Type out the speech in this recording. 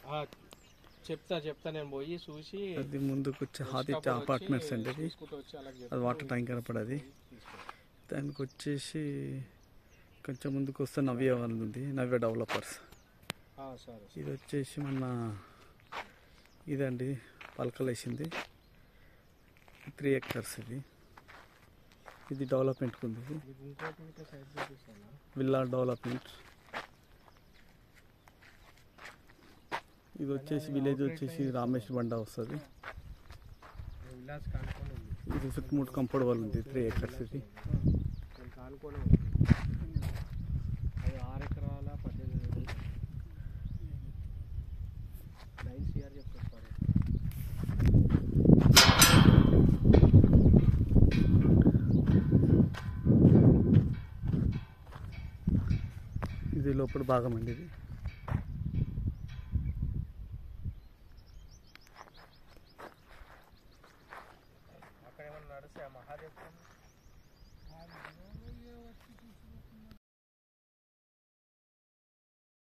ఆ, చెప్తా చెప్తా నేను పోయి చూసి అది ముందుకు వచ్చి ఆదిత్య వచ్చి అపార్ట్మెంట్స్ అండి అది చూసుకుంటూ వచ్చి అలాగే చెప్తా. అది వాటర్ ట్యాంక్ కనపడది దానికి వచ్చేసి కొంచెం ముందుకు వస్తే నవ్య వాళ్ళది ఉంది నవ్య డెవలపర్స్ ఆ, సరే ఇది వచ్చేసి మన ఇదండి పలకలు వేసింది త్రీ ఎకర్స్ ఇది ఇది డెవలప్మెంట్కి ఉంది ఇది మీకు ఇంకోటి ఇంకా సైడ్ చూపిస్తాను విల్లా డెవలప్మెంట్ ఇది వచ్చేసి విలేజ్ వచ్చేసి రామేష్ బండ వస్తుంది విలాస్ కానుకొని ఉంది ఇది చుట్టుముట్టు కంపౌండ్ వాళ్ళు ఉంది త్రీ ఎకర్స్ ఇది నేను కానుకొని ఉంది అది ఆరు ఎకరాల పద్దెనిమిది వేలు. నైన్ సిఆర్ చెప్తాను సారీ ఇది లోపల భాగం అండి ఇది అక్కడ ఏమన్నా నడిస్తే మహాదేవ్